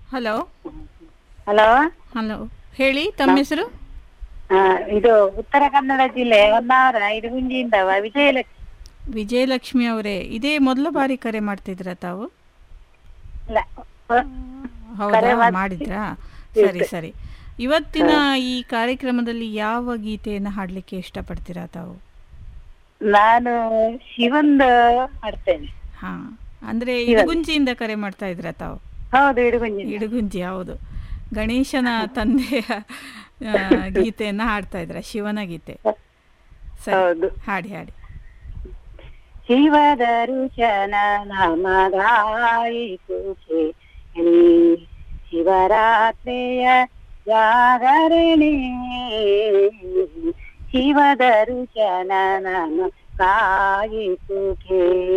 hello hello hello ಹೇಳಿ ತಮ್ಮ ಹೆಸರು ಇದು ಉತ್ತರ ಕನ್ನಡ ಜಿಲ್ಲೆ ಹೊನ್ನಾವರ ಇಡಗುಂಜಿಯಿಂದ ವಿಜಯಲಕ್ಷ್ಮಿ ವಿಜಯಲಕ್ಷ್ಮಿ ಅವರೇ ಇದೇ ಮೊದಲ ಬಾರಿ ಕರೆ ಮಾಡ್ತಿದ್ರ ತಾವು ಇಲ್ಲ ಹ, ಹೌದಾ ಕರೆ ಮಾಡ್- ಮಾಡಿದ್ರಾ ಸರಿ ಸರಿ ಇವತ್ತಿನ ಈ ಕಾರ್ಯಕ್ರಮದಲ್ಲಿ ಯಾವ ಗೀತೆಯನ್ನು ಹಾಡ್ಲಿಕ್ಕೆ ಇಷ್ಟಪಡ್ತೀರಾ ತಾವು ನಾನು ಶಿವಂದ ಹಾಡ್ತೇನೆ ಹಾ ಅಂದ್ರೆ ಇಡಗುಂಜಿಯಿಂದ ಕರೆ ಮಾಡ್ತಾ ಇದ್ರ ತಾವು ಹೌದು ಇಡಗುಂಜಿ ಇಡಗುಂಜಿ ಹೌದು ಗಣೇಶನ ತಂದೆಯ ಆ, ಗೀತೆಯನ್ನ ಹಾಡ್ತಾ ಇದ್ರ ಶಿವನ ಗೀತೆ ಸರಿ ಹೌದು ಹಾಡಿ ಹಾಡಿ ಶಿವದ ರುಚನ ನಮಗಾಯಿತು ಕೇಳಿ ಶಿವರಾತ್ರಿಯ ಜಾಗರಣೆ ಶಿವದ ರುಚನ ನಮ ಕಾಯಿತು ಕೇಳಿ